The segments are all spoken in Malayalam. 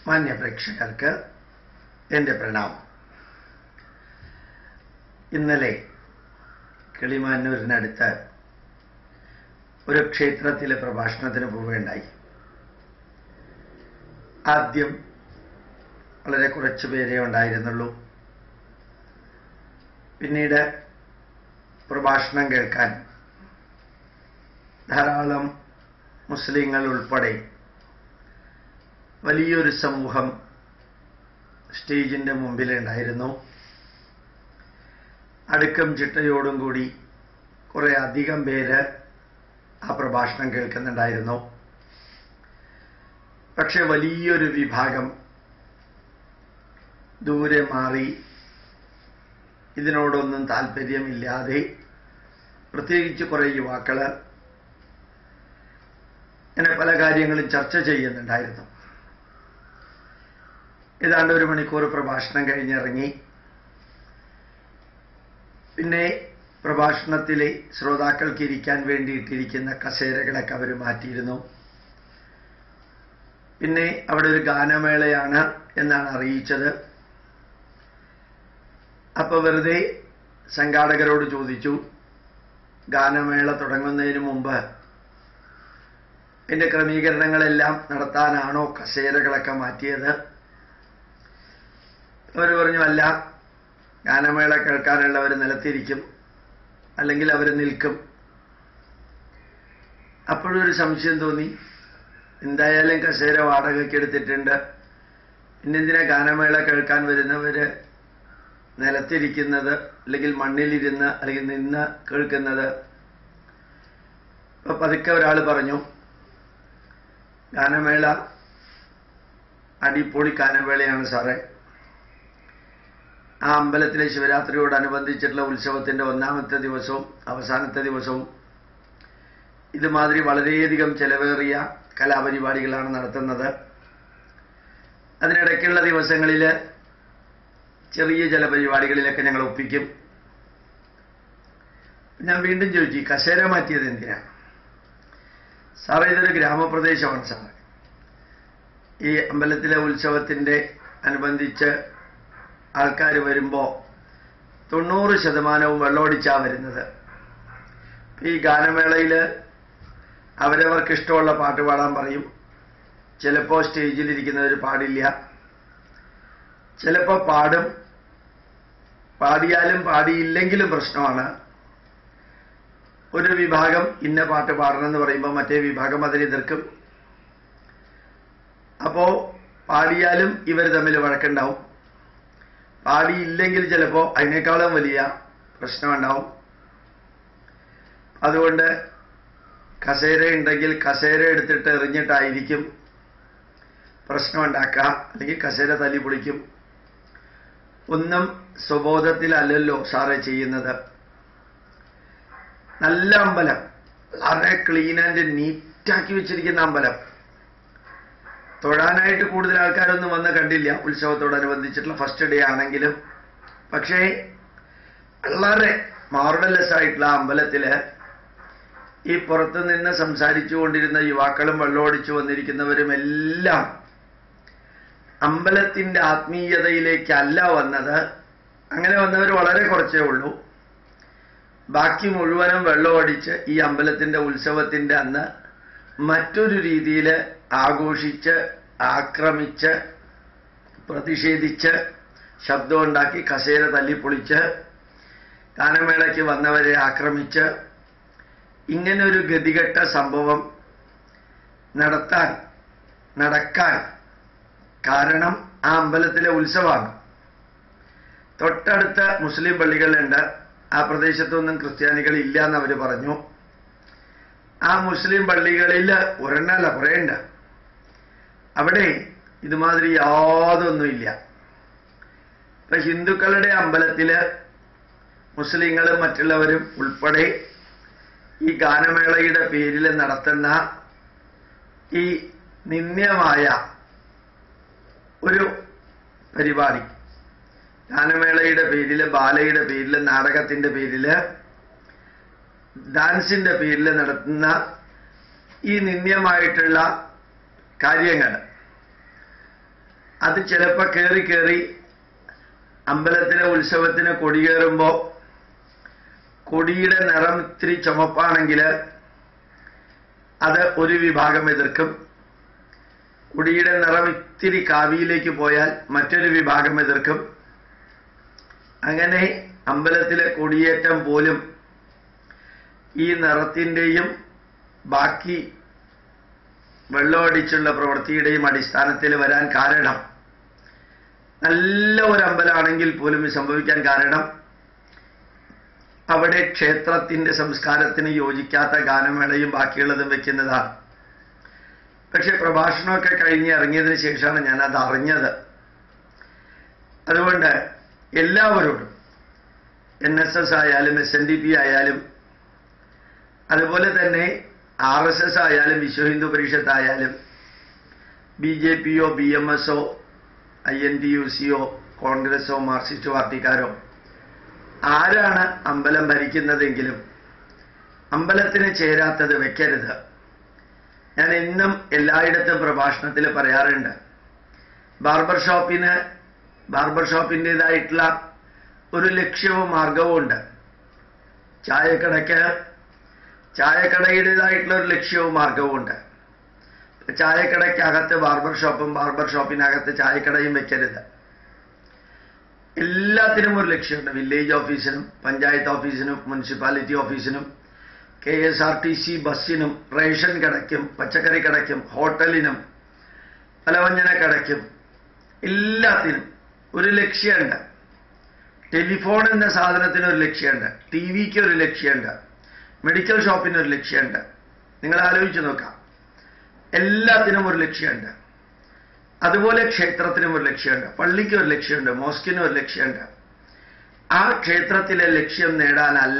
മാന്യ പ്രേക്ഷകർക്ക് എൻ്റെ പ്രണാമം ഇന്നലെ കിളിമാനൂരിനടുത്ത് ഒരു ക്ഷേത്രത്തിലെ പ്രഭാഷണത്തിന് പോവുകയുണ്ടായി ആദ്യം വളരെ കുറച്ചു പേരേ ഉണ്ടായിരുന്നുള്ളൂ പിന്നീട് പ്രഭാഷണം കേൾക്കാൻ ധാരാളം മുസ്ലിങ്ങൾ ഉൾപ്പെടെ വലിയൊരു സമൂഹം സ്റ്റേജിന്റെ മുമ്പിലുണ്ടായിരുന്നു അടുക്കം ചിട്ടയോടും കൂടി കുറെ അധികം പേര് ആ പ്രഭാഷണം കേൾക്കുന്നുണ്ടായിരുന്നു പക്ഷെ വലിയൊരു വിഭാഗം ദൂരെ മാറി ഇതിനോടൊന്നും താല്പര്യമില്ലാതെ പ്രത്യേകിച്ച് കുറെ യുവാക്കള് ഇങ്ങനെ പല കാര്യങ്ങളും ചർച്ച ചെയ്യുന്നുണ്ടായിരുന്നു ഏതാണ്ട് ഒരു മണിക്കൂർ പ്രഭാഷണം കഴിഞ്ഞിറങ്ങി പിന്നെ പ്രഭാഷണത്തിലെ ശ്രോതാക്കൾക്ക് ഇരിക്കാൻ വേണ്ടിയിട്ടിരിക്കുന്ന കസേരകളൊക്കെ അവർ മാറ്റിയിരുന്നു പിന്നെ അവിടെ ഒരു ഗാനമേളയാണ് എന്നാണ് അറിയിച്ചത് അപ്പൊ വെറുതെ സംഘാടകരോട് ചോദിച്ചു ഗാനമേള തുടങ്ങുന്നതിന് മുമ്പ് ഇതിന്റെ ക്രമീകരണങ്ങളെല്ലാം നടത്താനാണോ കസേരകളൊക്കെ മാറ്റിയത് അവർ പറഞ്ഞു അല്ല ഗാനമേള കേൾക്കാനുള്ളവർ നിലത്തിരിക്കും അല്ലെങ്കിൽ അവർ നിൽക്കും അപ്പോഴൊരു സംശയം തോന്നി എന്തായാലും കസേര വാടകയ്ക്ക് എടുത്തിട്ടുണ്ട് പിന്നെന്തിനാ ഗാനമേള കേൾക്കാൻ വരുന്നവര് നിലത്തിരിക്കുന്നത് അല്ലെങ്കിൽ മണ്ണിലിരുന്ന് അല്ലെങ്കിൽ നിന്ന് കേൾക്കുന്നത് ഇപ്പൊ പതുക്കെ ഒരാൾ പറഞ്ഞു ഗാനമേള അടിപൊളി ഗാനമേളയാണ് സാറേ ആ അമ്പലത്തിലെ ശിവരാത്രിയോടനുബന്ധിച്ചിട്ടുള്ള ഉത്സവത്തിന്റെ ഒന്നാമത്തെ ദിവസവും അവസാനത്തെ ദിവസവും ഇതുമാതിരി വളരെയധികം ചെലവേറിയ കലാപരിപാടികളാണ് നടത്തുന്നത് അതിനിടയ്ക്കുള്ള ദിവസങ്ങളിൽ ചെറിയ ചില പരിപാടികളിലൊക്കെ ഞങ്ങൾ ഒപ്പിക്കും ഞാൻ വീണ്ടും ചോദിച്ചു ഈ കസേര മാറ്റിയത് എന്തിനാ സാറേ ഇതൊരു ഗ്രാമപ്രദേശമാണ് സാറേ ഈ അമ്പലത്തിലെ ഉത്സവത്തിന്റെ അനുബന്ധിച്ച് ആൾക്കാർ വരുമ്പോൾ തൊണ്ണൂറ് ശതമാനവും വെള്ളമടിച്ചാ വരുന്നത് ഈ ഗാനമേളയിൽ അവരവർക്ക് ഇഷ്ടമുള്ള പാട്ട് പാടാൻ പറയും ചിലപ്പോൾ സ്റ്റേജിലിരിക്കുന്നവർ പാടില്ല ചിലപ്പോൾ പാടും പാടിയാലും പാടിയില്ലെങ്കിലും പ്രശ്നമാണ് ഒരു വിഭാഗം ഇന്ന പാട്ട് പാടണമെന്ന് പറയുമ്പോൾ മറ്റേ വിഭാഗം അതിനെ എതിർക്കും അപ്പോ പാടിയാലും ഇവർ തമ്മിൽ വഴക്കുണ്ടാവും പാടിയില്ലെങ്കിൽ ചിലപ്പോൾ അതിനേക്കാളും വലിയ പ്രശ്നമുണ്ടാവും അതുകൊണ്ട് കസേര ഉണ്ടെങ്കിൽ കസേര എടുത്തിട്ട് എറിഞ്ഞിട്ടായിരിക്കും പ്രശ്നമുണ്ടാക്കുക അല്ലെങ്കിൽ കസേര തല്ലി പൊളിക്കും ഒന്നും സ്വബോധത്തിലല്ലല്ലോ സാറേ ചെയ്യുന്നത് നല്ല അമ്പലം വളരെ ക്ലീൻ ആൻഡ് നീറ്റാക്കി വെച്ചിരിക്കുന്ന അമ്പലം തൊഴാനായിട്ട് കൂടുതൽ ആൾക്കാരൊന്നും വന്ന് കണ്ടില്ല ഉത്സവത്തോടനുബന്ധിച്ചിട്ടുള്ള ഫസ്റ്റ് ഡേ ആണെങ്കിലും പക്ഷേ വളരെ മോർഡലെസ് ആയിട്ടുള്ള അമ്പലത്തില് ഈ പുറത്തു നിന്ന് സംസാരിച്ചു കൊണ്ടിരുന്ന യുവാക്കളും വെള്ളമോടിച്ചു വന്നിരിക്കുന്നവരും എല്ലാം അമ്പലത്തിന്റെ ആത്മീയതയിലേക്കല്ല വന്നത് അങ്ങനെ വന്നവർ വളരെ കുറച്ചേ ഉള്ളൂ ബാക്കി മുഴുവനും വെള്ളമടിച്ച് ഈ അമ്പലത്തിന്റെ ഉത്സവത്തിന്റെ അന്ന് മറ്റൊരു രീതിയിൽ ആഘോഷിച്ച് ആക്രമിച്ച് പ്രതിഷേധിച്ച് ശബ്ദമുണ്ടാക്കി കസേര തല്ലിപ്പൊളിച്ച് ഗാനമേളയ്ക്ക് വന്നവരെ ആക്രമിച്ച് ഇങ്ങനെ ഒരു ഗതികെട്ട സംഭവം നടത്താൻ നടക്കാൻ കാരണം ആ അമ്പലത്തിലെ ഉത്സവമാണ് തൊട്ടടുത്ത മുസ്ലിം പള്ളികളുണ്ട് ആ പ്രദേശത്തൊന്നും ക്രിസ്ത്യാനികൾ ഇല്ല എന്ന് അവർ പറഞ്ഞു ആ മുസ്ലിം പള്ളികളിൽ ഒരെണ്ണല്ല കുറേയുണ്ട് അവിടെ ഇതുമാതിരി യാതൊന്നുമില്ല ഇപ്പൊ ഹിന്ദുക്കളുടെ അമ്പലത്തില് മുസ്ലിങ്ങളും മറ്റുള്ളവരും ഉൾപ്പെടെ ഈ ഗാനമേളയുടെ പേരിൽ നടത്തുന്ന ഈ നിന്ദ്യമായ ഒരു പരിപാടി ഗാനമേളയുടെ പേരിൽ ബാലയുടെ പേരിൽ നാടകത്തിന്റെ പേരിൽ ഡാൻസിന്റെ പേരിൽ നടത്തുന്ന ഈ നിന്ദ്യമായിട്ടുള്ള കാര്യങ്ങൾ അത് ചിലപ്പോൾ കയറി കയറി അമ്പലത്തിലെ ഉത്സവത്തിന് കൊടിയേറുമ്പോൾ കൊടിയുടെ നിറം ഇത്തിരി ചുമപ്പാണെങ്കിൽ അത് ഒരു വിഭാഗം എതിർക്കും കൊടിയുടെ നിറം ഇത്തിരി കാവിയിലേക്ക് പോയാൽ മറ്റൊരു വിഭാഗം എതിർക്കും അങ്ങനെ അമ്പലത്തിലെ കൊടിയേറ്റം പോലും ഈ നിറത്തിൻ്റെയും ബാക്കി വെള്ളമടിച്ചുള്ള പ്രവൃത്തിയുടെയും അടിസ്ഥാനത്തിൽ വരാൻ കാരണം നല്ല ഒരു അമ്പലമാണെങ്കിൽ പോലും ഇത് സംഭവിക്കാൻ കാരണം അവിടെ ക്ഷേത്രത്തിന്റെ സംസ്കാരത്തിന് യോജിക്കാത്ത ഗാനമേളയും ബാക്കിയുള്ളതും വെക്കുന്നതാണ് പക്ഷെ പ്രഭാഷണമൊക്കെ കഴിഞ്ഞ് ഇറങ്ങിയതിന് ശേഷമാണ് ഞാൻ അത് അറിഞ്ഞത് അതുകൊണ്ട് എല്ലാവരോടും എൻ എസ് എസ് ആയാലും എസ് എൻ ഡി പി ആയാലും അതുപോലെ തന്നെ ആർ എസ് എസ് ആയാലും വിശ്വ ഹിന്ദു പരിഷത്ത് ആയാലും ബി ജെ പിയോ ബി എം എസോ ഐ എൻ ടി യു സിയോ കോൺഗ്രസോ മാർക്സിസ്റ്റ് പാർട്ടിക്കാരോ ആരാണ് അമ്പലം ഭരിക്കുന്നതെങ്കിലും അമ്പലത്തിന് ചേരാത്തത് വെക്കരുത് ഞാൻ എന്നും എല്ലായിടത്തും പ്രഭാഷണത്തിൽ പറയാറുണ്ട് ബാർബർ ഷോപ്പിന് ബാർബർ ഷോപ്പിൻ്റെതായിട്ടുള്ള ഒരു ലക്ഷ്യവും മാർഗവും ഉണ്ട് ചായക്കടയ്ക്ക് ചായക്കടയുടേതായിട്ടുള്ള ഒരു ലക്ഷ്യവും മാർഗവും ഉണ്ട് ചായക്കടയ്ക്കകത്ത് ബാർബർ ഷോപ്പും ബാർബർ ഷോപ്പിനകത്ത് ചായക്കടയും വെക്കരുത് എല്ലാത്തിനും ഒരു ലക്ഷ്യമുണ്ട് വില്ലേജ് ഓഫീസിനും പഞ്ചായത്ത് ഓഫീസിനും മുനിസിപ്പാലിറ്റി ഓഫീസിനും K S R T C ബസ്സിനും റേഷൻ കടയ്ക്കും പച്ചക്കറി കടയ്ക്കും ഹോട്ടലിനും പലവ്യഞ്ജന കടയ്ക്കും എല്ലാത്തിനും ഒരു ലക്ഷ്യമുണ്ട് ടെലിഫോൺ എന്ന സാധനത്തിന് ഒരു ലക്ഷ്യമുണ്ട് ടി വിക്ക് ഒരു ലക്ഷ്യമുണ്ട് മെഡിക്കൽ ഷോപ്പിന് ഒരു ലക്ഷ്യമുണ്ട് നിങ്ങൾ ആലോചിച്ച് നോക്കാം എല്ലാത്തിനും ഒരു ലക്ഷ്യമുണ്ട് അതുപോലെ ക്ഷേത്രത്തിനും ഒരു ലക്ഷ്യമുണ്ട് പള്ളിക്ക് ഒരു ലക്ഷ്യമുണ്ട് മോസ്കിനും ഒരു ലക്ഷ്യമുണ്ട് ആ ക്ഷേത്രത്തിലെ ലക്ഷ്യം നേടാനല്ല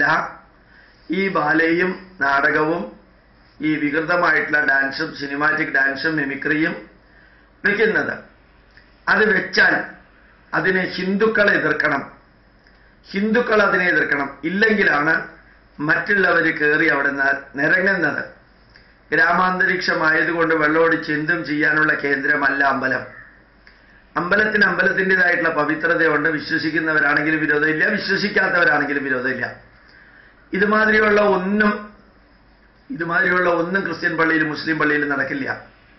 ഈ ബാലയും നാടകവും ഈ വികൃതമായിട്ടുള്ള ഡാൻസും സിനിമാറ്റിക് ഡാൻസും മിമിക്രിയും വെക്കുന്നത് അത് വെച്ചാൽ അതിനെ ഹിന്ദുക്കളെ എതിർക്കണം ഹിന്ദുക്കൾ അതിനെ എതിർക്കണം ഇല്ലെങ്കിലാണ് മറ്റുള്ളവർ കയറി അവിടെ ന- നിരങ്ങുന്നത് ഗ്രാമാന്തരീക്ഷമായതുകൊണ്ട് വെള്ളമൊടിച്ച് എന്തും ചെയ്യാനുള്ള കേന്ദ്രമല്ല അമ്പലം അമ്പലത്തിന് അമ്പലത്തിൻ്റെതായിട്ടുള്ള പവിത്രതയുണ്ട് വിശ്വസിക്കുന്നവരാണെങ്കിലും വിരോധമില്ല വിശ്വസിക്കാത്തവരാണെങ്കിലും വിരോധമില്ല ഇതുമാതിരിയുള്ള ഒന്നും ഇതുമാതിരിയുള്ള ഒന്നും ക്രിസ്ത്യൻ പള്ളിയിൽ മുസ്ലിം പള്ളിയിൽ നടക്കില്ല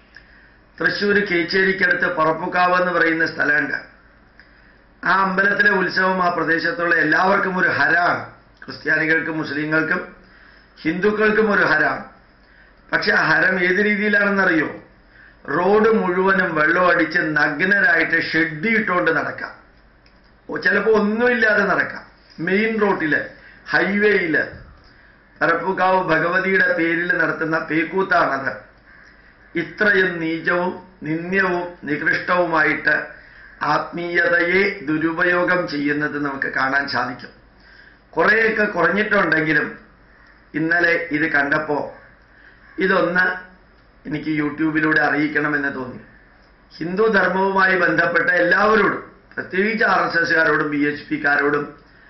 തൃശ്ശൂർ കേച്ചേരിക്കടുത്ത് പറപ്പുക്കാവ് എന്ന് പറയുന്ന സ്ഥലമുണ്ട് ആ അമ്പലത്തിലെ ഉത്സവം ആ പ്രദേശത്തുള്ള എല്ലാവർക്കും ഒരു ഹരാണ് ക്രിസ്ത്യാനികൾക്കും മുസ്ലിങ്ങൾക്കും ഹിന്ദുക്കൾക്കും ഒരു ഹരാണ് പക്ഷെ ആ ഹരം ഏത് രീതിയിലാണെന്നറിയോ റോഡ് മുഴുവനും വെള്ളം അടിച്ച് നഗ്നരായിട്ട് ഷെഡ് ഇട്ടുകൊണ്ട് നടക്കാം ഓ, ചിലപ്പോൾ ഒന്നുമില്ലാതെ നടക്കാം മെയിൻ റോട്ടില് ഹൈവേയില് പറപ്പുകാവ് ഭഗവതിയുടെ പേരിൽ നടത്തുന്ന പേക്കൂത്താണത് ഇത്രയും നീചവും നിന്ദ്യവും നികൃഷ്ടവുമായിട്ട് ആത്മീയതയെ ദുരുപയോഗം ചെയ്യുന്നത് നമുക്ക് കാണാൻ സാധിക്കും കുറേയൊക്കെ കുറഞ്ഞിട്ടുണ്ടെങ്കിലും ഇന്നലെ ഇത് കണ്ടപ്പോൾ ഇതൊന്ന് എനിക്ക് യൂട്യൂബിലൂടെ അറിയിക്കണമെന്ന് തോന്നി ഹിന്ദു ധർമ്മവുമായി ബന്ധപ്പെട്ട എല്ലാവരോടും പ്രത്യേകിച്ച് ആർ എസ് എസ്കാരോടും ബി എച്ച് പിക്കാരോടും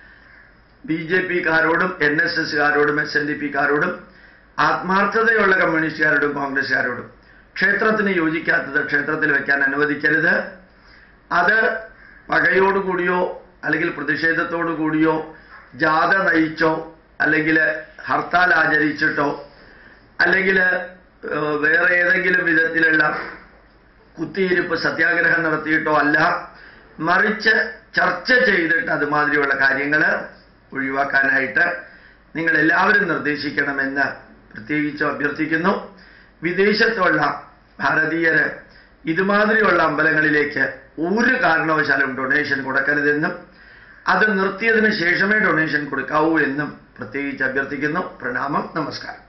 ബി ജെ പിക്കാരോടും എൻ എസ് എസ്കാരോടും എസ് എൻ ഡി പിക്കാരോടും ആത്മാർത്ഥതയുള്ള കമ്മ്യൂണിസ്റ്റുകാരോടും കോൺഗ്രസ്സുകാരോടും ക്ഷേത്രത്തിന് യോജിക്കാത്തത് ക്ഷേത്രത്തിൽ വെക്കാൻ അനുവദിക്കരുത് അത് പകയോടുകൂടിയോ അല്ലെങ്കിൽ പ്രതിഷേധത്തോടു കൂടിയോ ജാഥ നയിച്ചോ അല്ലെങ്കിൽ ഹർത്താൽ ആചരിച്ചിട്ടോ അല്ലെങ്കിൽ ഏഹ്, വേറെ ഏതെങ്കിലും വിധത്തിലുള്ള കുത്തിയിരിപ്പ് സത്യാഗ്രഹം നടത്തിയിട്ടോ അല്ല മറിച്ച് ചർച്ച ചെയ്തിട്ട് അതുമാതിരിയുള്ള കാര്യങ്ങൾ ഒഴിവാക്കാനായിട്ട് നിങ്ങൾ എല്ലാവരും നിർദ്ദേശിക്കണമെന്ന് പ്രത്യേകിച്ച് അഭ്യർത്ഥിക്കുന്നു വിദേശത്തുള്ള ഭാരതീയര് ഇതുമാതിരിയുള്ള അമ്പലങ്ങളിലേക്ക് ഒരു കാരണവശാലും ഡൊണേഷൻ കൊടുക്കരുതെന്നും അത് നിർത്തിയതിന് ശേഷമേ ഡൊണേഷൻ കൊടുക്കാവൂ എന്നും പ്രത്യേകിച്ച് അഭ്യർത്ഥിക്കുന്നു പ്രണാമം നമസ്കാരം